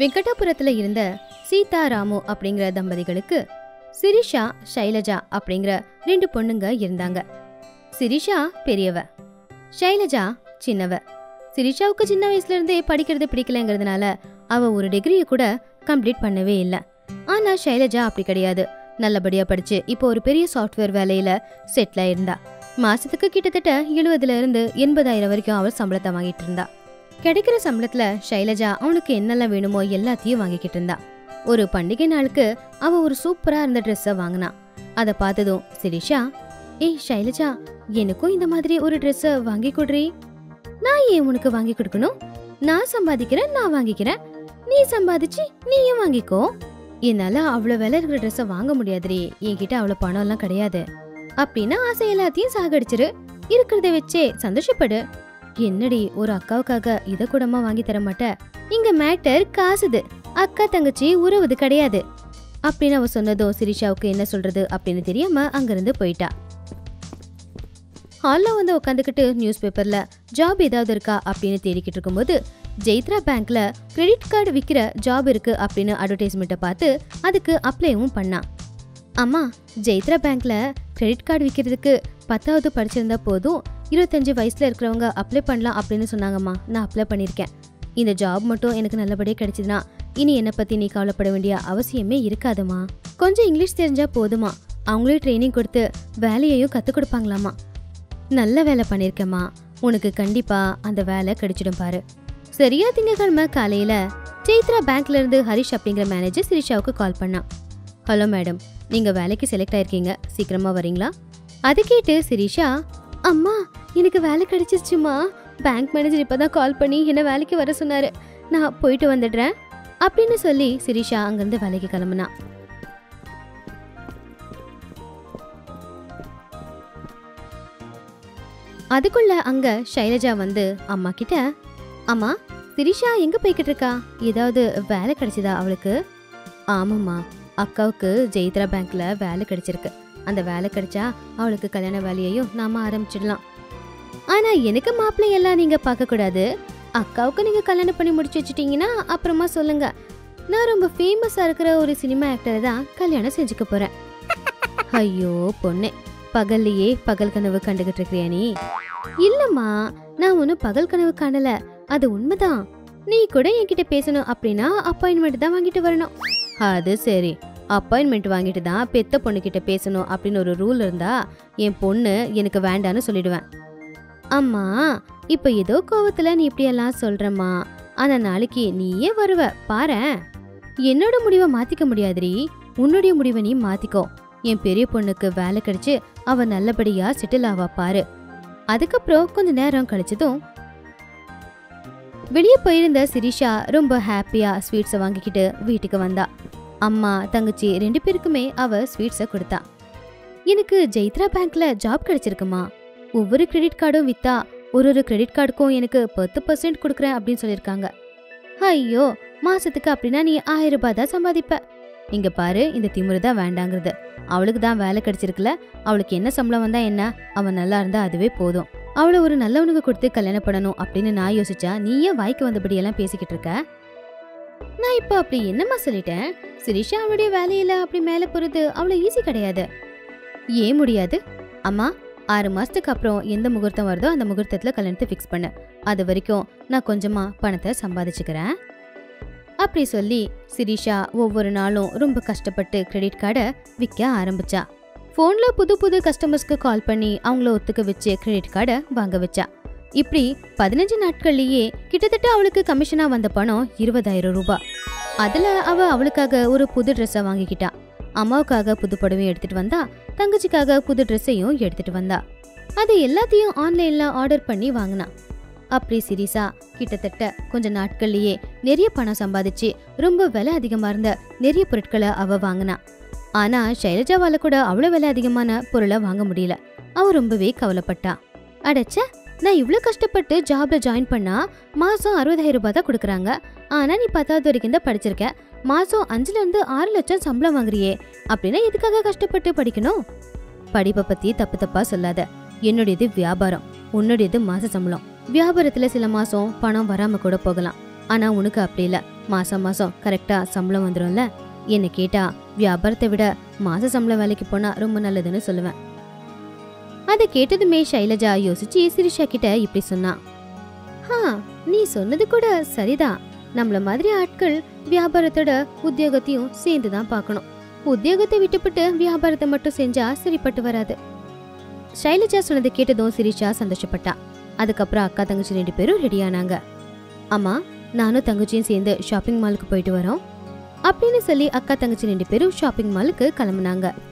வெங்கடாபுரத்துல இருந்த சீதா ராமு அப்படிங்கிற தம்பதிகளுக்கு சிரிஷா ஷைலஜா அப்படிங்கிற ரெண்டு பொண்ணுங்க இருந்தாங்க சிரிஷா பெரியவ ஷைலஜா சின்னவ சிரிஷாவுக்கு சின்ன வயசுல இருந்தே படிக்கிறது பிடிக்கலங்கிறதுனால அவ ஒரு டிகிரியை கூட கம்ப்ளீட் பண்ணவே இல்லை ஆனா ஷைலஜா அப்படி கிடையாது நல்லபடியா படிச்சு இப்போ ஒரு பெரிய சாஃப்ட்வேர் வேலையில செட்டில் ஆயிருந்தா மாசத்துக்கு கிட்டத்தட்ட எழுபதுல இருந்து எண்பதாயிரம் வரைக்கும் அவள் சம்பளத்தை வாங்கிட்டு இருந்தா கிடைக்கிற சம்பளத்துல ஷைலஜா அவனுக்கு என்னெல்லாம் வேணுமோ எல்லாத்தையும் வாங்கிக்கிட்டு இருந்தா ஒரு பண்டிகை நாளுக்கு அவ ஒரு சூப்பரா இருந்த ட்ரெஸ்ஸை வாங்கினா அதை பார்த்ததும் சிரிஷா ஏய் ஷைலஜா எனக்கும் இந்த மாதிரி ஒரு ட்ரெஸ்ஸை வாங்கி கொடுறி நான் ஏன் உனக்கு வாங்கி கொடுக்கணும் நான் சம்பாதிக்கிறேன் நான் வாங்கிக்கிறேன் நீ சம்பாதிச்சு நீயும் வாங்கிக்கோ என்னால அவ்வளவு விலை இருக்கிற ட்ரெஸ்ஸை வாங்க முடியாதுரி என்கிட்ட அவ்வளவு பணம் எல்லாம் கிடையாது அப்படின்னு ஆசை எல்லாத்தையும் சாகடிச்சிரு இருக்கிறத வச்சே சந்தோஷப்படு என்னடி ஒரு அக்காவுக்காக இத கூடமா வாங்கி தர மாட்ட இங்க மேட்டர் காசுது அக்கா தங்கச்சி உறவுது கிடையாது அப்படின்னு அவ சொன்னதும் சிரிஷாவுக்கு என்ன சொல்றது அப்படின்னு தெரியாம அங்கிருந்து போயிட்டா ஹால்ல வந்து உட்காந்துக்கிட்டு நியூஸ் பேப்பர்ல ஜாப் ஏதாவது இருக்கா அப்படின்னு தேடிக்கிட்டு இருக்கும்போது ஜெய்த்ரா பேங்க்ல கிரெடிட் கார்டு விற்கிற ஜாப் இருக்கு அப்படின்னு அட்வர்டைஸ்மெண்ட்டை பார்த்து அதுக்கு அப்ளைவும் பண்ணான் அம்மா ஜெய்த்ரா பேங்க்ல கிரெடிட் கார்டு விற்கிறதுக்கு பத்தாவது படிச்சிருந்தா போதும் இருபத்தஞ்சு வயசுல இருக்கிறவங்க அப்ளை பண்ணலாம் அப்படின்னு சொன்னாங்கம்மா நான் அப்ளை பண்ணியிருக்கேன் இந்த ஜாப் மட்டும் எனக்கு நல்லபடியாக கிடைச்சதுன்னா இனி என்னை பத்தி நீ கவலைப்பட வேண்டிய அவசியமே இருக்காதுமா கொஞ்சம் இங்கிலீஷ் தெரிஞ்சா போதுமா அவங்களே ட்ரைனிங் கொடுத்து வேலையையும் கற்றுக் கொடுப்பாங்களாமா நல்ல வேலை பண்ணியிருக்கேம்மா உனக்கு கண்டிப்பா அந்த வேலை கிடைச்சிடும் பாரு சரியா திங்கக்கிழமை காலையில சைத்ரா பேங்க்ல இருந்து ஹரிஷ் அப்படிங்கிற மேனேஜர் சிரிஷாவுக்கு கால் பண்ணான் ஹலோ மேடம் நீங்க வேலைக்கு செலக்ட் ஆயிருக்கீங்க சீக்கிரமா வரீங்களா அது கேட்டு சிரிஷா அம்மா எனக்கு வேலை கிடைச்சிருச்சுமா பேங்க் மேனேஜர் இப்பதான் கால் பண்ணி என்ன வேலைக்கு வர சொன்னாரு நான் போயிட்டு வந்துடுறேன் அப்படின்னு சொல்லி சிரிஷா அங்கிருந்து வேலைக்கு கிளம்புனா அதுக்குள்ள அங்க ஷைலஜா வந்து அம்மா கிட்ட அம்மா சிரிஷா எங்க போய்கிட்டு இருக்கா ஏதாவது வேலை கிடைச்சதா அவளுக்கு ஆமாம்மா அக்காவுக்கு ஜெயித்ரா பேங்க்ல வேலை கிடைச்சிருக்கு அந்த வேலை கிடைச்சா அவளுக்கு கல்யாண வேலையையும் நாம ஆரம்பிச்சிடலாம் ஆனா எனக்கு மாப்பிள்ளை எல்லாம் நீங்க பார்க்க கூடாது அக்காவுக்கு நீங்க கல்யாணம் பண்ணி முடிச்சு வச்சிட்டீங்கன்னா அப்புறமா சொல்லுங்க நான் ரொம்ப ஃபேமஸா இருக்கிற ஒரு சினிமா ஆக்டரை தான் கல்யாணம் செஞ்சுக்க போறேன் ஐயோ பொண்ணே பகல்லையே பகல் கனவு கண்டுகிட்டு இருக்கிறியா நீ இல்லம்மா நான் ஒன்னும் பகல் கனவு காணல அது உண்மைதான் நீ கூட என்கிட்ட பேசணும் அப்படின்னா அப்பாயின்மெண்ட் தான் வாங்கிட்டு வரணும் அது சரி அப்பாயின்மெண்ட் வாங்கிட்டு தான் பெத்த பொண்ணு கிட்ட பேசணும் அப்படின்னு ஒரு ரூல் இருந்தா என் பொண்ணு எனக்கு வேண்டான்னு சொல்லிடுவேன் அம்மா இப்ப ஏதோ கோவத்துல நீ இப்படியெல்லாம் சொல்றம்மா ஆனா நாளைக்கு நீயே வருவ பாரேன் என்னோட முடிவை மாத்திக்க முடியாதுரி உன்னுடைய முடிவை நீ மாத்திக்கோ என் பெரிய பொண்ணுக்கு வேலை கிடைச்சு அவ நல்லபடியா செட்டில் ஆவா பாரு அதுக்கப்புறம் கொஞ்ச நேரம் கழிச்சதும் வெளியே போயிருந்த சிரிஷா ரொம்ப ஹாப்பியா ஸ்வீட்ஸை வாங்கிக்கிட்டு வீட்டுக்கு வந்தா அம்மா தங்கச்சி ரெண்டு பேருக்குமே அவ ஸ்வீட்ஸை கொடுத்தா எனக்கு ஜெய்த்ரா பேங்க்ல ஜாப் கிடைச்சிருக்குமா ஒவ்வொரு கிரெடிட் கார்டும் வித்தா ஒரு ஒரு கிரெடிட் கார்டுக்கும் எனக்கு பத்து பர்சன்ட் கொடுக்குறேன் அப்படின்னு சொல்லியிருக்காங்க ஐயோ மாசத்துக்கு அப்படின்னா நீ ஆயிரம் ரூபாய் தான் சம்பாதிப்ப இங்க பாரு இந்த திமிரு தான் வேண்டாங்கிறது அவளுக்கு தான் வேலை கிடைச்சிருக்குல அவளுக்கு என்ன சம்பளம் வந்தா என்ன அவன் நல்லா இருந்தா அதுவே போதும் அவளை ஒரு நல்லவனுக்கு கொடுத்து கல்யாணம் பண்ணணும் அப்படின்னு நான் யோசிச்சா நீ ஏன் வாய்க்கு வந்தபடி எல்லாம் பேசிக்கிட்டு இருக்க நான் இப்போ அப்படி என்னம்மா சொல்லிட்டேன் சிரிஷா அவளுடைய வேலையில அப்படி மேல போறது அவ்வளவு ஈஸி கிடையாது ஏன் முடியாது அம்மா ஆறு மாசத்துக்கு அப்புறம் எந்த முகூர்த்தம் வருதோ அந்த முகூர்த்தத்துல கல்யாணத்தை ஃபிக்ஸ் பண்ணு அது வரைக்கும் நான் கொஞ்சமா பணத்தை சம்பாதிச்சுக்கிறேன் அப்படி சொல்லி சிரிஷா ஒவ்வொரு நாளும் ரொம்ப கஷ்டப்பட்டு கிரெடிட் கார்டை விற்க ஆரம்பிச்சா ஃபோன்ல புது புது கஸ்டமர்ஸ்க்கு கால் பண்ணி அவங்கள ஒத்துக்க வச்சு கிரெடிட் கார்டை வாங்க வச்சா இப்படி பதினஞ்சு நாட்கள்லயே கிட்டத்தட்ட அவளுக்கு கமிஷனா வந்த பணம் இருபதாயிரம் ரூபாய் அதுல அவ அவளுக்காக ஒரு புது ட்ரெஸ்ஸை வாங்கிக்கிட்டா அம்மாவுக்காக புது புடவையும் எடுத்துட்டு வந்தா தங்கச்சிக்காக புது ட்ரெஸ்ஸையும் எடுத்துட்டு வந்தா அது எல்லாத்தையும் ஆன்லைன்ல ஆர்டர் பண்ணி வாங்கினா அப்படி சிரிசா கிட்டத்தட்ட கொஞ்ச நாட்கள்லயே நிறைய பணம் சம்பாதிச்சு ரொம்ப விலை அதிகமா இருந்த நிறைய பொருட்களை அவ வாங்கினா ஆனா ஷைலஜாவால கூட அவ்வளவு விலை அதிகமான பொருளை வாங்க முடியல அவ ரொம்பவே கவலைப்பட்டா அடச்ச நான் இவ்ளோ கஷ்டப்பட்டு ஜாப்ல ஜாயின் பண்ணா மாசம் அறுபதாயிரம் ரூபாய் தான் கொடுக்குறாங்க ஆனா நீ பத்தாவது வரைக்கும் தான் படிச்சிருக்க மாசம் அஞ்சுல இருந்து ஆறு லட்சம் சம்பளம் வாங்குறியே அப்படின்னா எதுக்காக கஷ்டப்பட்டு படிக்கணும் படிப்பை பத்தி தப்பு தப்பா சொல்லாத என்னுடையது வியாபாரம் உன்னுடையது மாச சம்பளம் வியாபாரத்துல சில மாசம் பணம் வராம கூட போகலாம் ஆனா உனக்கு அப்படி இல்ல மாசம் மாசம் கரெக்டா சம்பளம் வந்துரும்ல என்ன கேட்டா வியாபாரத்தை விட மாச சம்பளம் வேலைக்கு போனா ரொம்ப நல்லதுன்னு சொல்லுவேன் அதை கேட்டதுமே ஷைலஜா யோசிச்சு சிரிஷா கிட்ட இப்படி சொன்னா ஹா நீ சொன்னது கூட சரிதான் நம்மள மாதிரி ஆட்கள் வியாபாரத்தோட உத்தியோகத்தையும் சேர்ந்து தான் பார்க்கணும் உத்தியோகத்தை விட்டுப்புட்டு வியாபாரத்தை மட்டும் செஞ்சா சரிப்பட்டு வராது ஷைலஜா சொன்னதை கேட்டதும் சிரிஷா சந்தோஷப்பட்டா அதுக்கப்புறம் அக்கா தங்கச்சி ரெண்டு பேரும் ரெடி ஆனாங்க அம்மா நானும் தங்கச்சியும் சேர்ந்து ஷாப்பிங் மாலுக்கு போயிட்டு வரோம் அப்படின்னு சொல்லி அக்கா தங்கச்சி ரெண்டு பேரும் ஷாப்பிங் மாலுக்கு கிளம்புனாங்க